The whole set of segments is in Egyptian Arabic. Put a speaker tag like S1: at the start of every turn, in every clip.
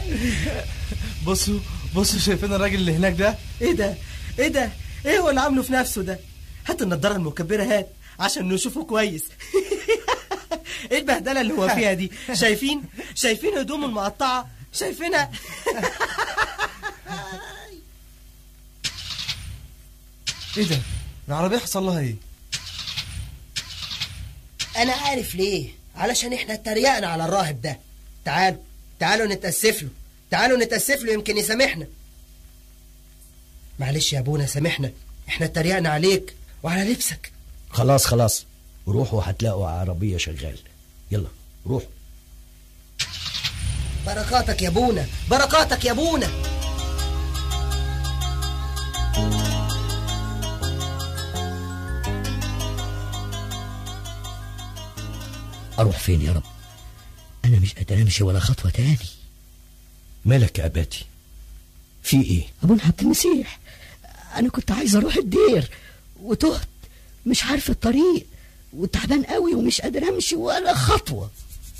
S1: بصوا بصوا شايفين الراجل اللي هناك ده
S2: ايه ده ايه ده ايه هو اللي عامله في نفسه ده هات النضاره المكبره هات عشان نشوفه كويس ايه البهدله اللي هو فيها دي شايفين شايفين هدومه المقطعه شايفينها
S1: ايه ده العربيه حصل لها ايه
S2: انا عارف ليه علشان احنا اتريقنا على الراهب ده تعالوا تعالوا نتاسف له تعالوا نتاسف له يمكن يسامحنا معلش يا ابونا سامحنا احنا اتريقنا عليك وعلى لبسك
S3: خلاص خلاص روحوا هتلاقوا عربية شغال يلا روحوا
S2: بركاتك يا ابونا بركاتك يا ابونا
S4: اروح فين يا رب انا مش قادر امشي ولا خطوه تاني
S3: مالك يا أباتي في إيه
S4: ابونا عبد المسيح انا كنت عايز اروح الدير وتهت مش عارف الطريق وتعبان قوي ومش قادر امشي ولا خطوه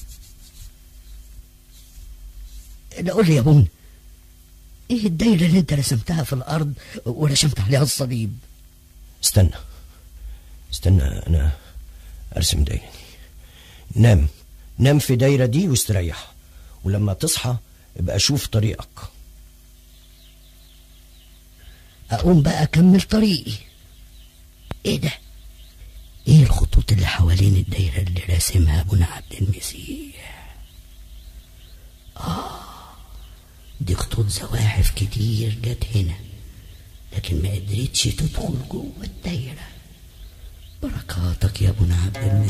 S4: لا قول لي يا ابونا ايه الدايره اللي انت رسمتها في الارض ورسمت عليها الصليب
S3: استنى استنى أنا أرسم دايرة دي نام نام في دايرة دي واستريح ولما تصحى ابقى شوف طريقك
S4: اقوم بقى اكمل طريقي ايه ده ايه الخطوط اللي حوالين الدايره اللي راسمها ابونا عبد المسيح اه دي خطوط زواحف كتير جت هنا لكن ما قدرتش تدخل جوه الدايره بركاتك يا ابونا عبد المسيح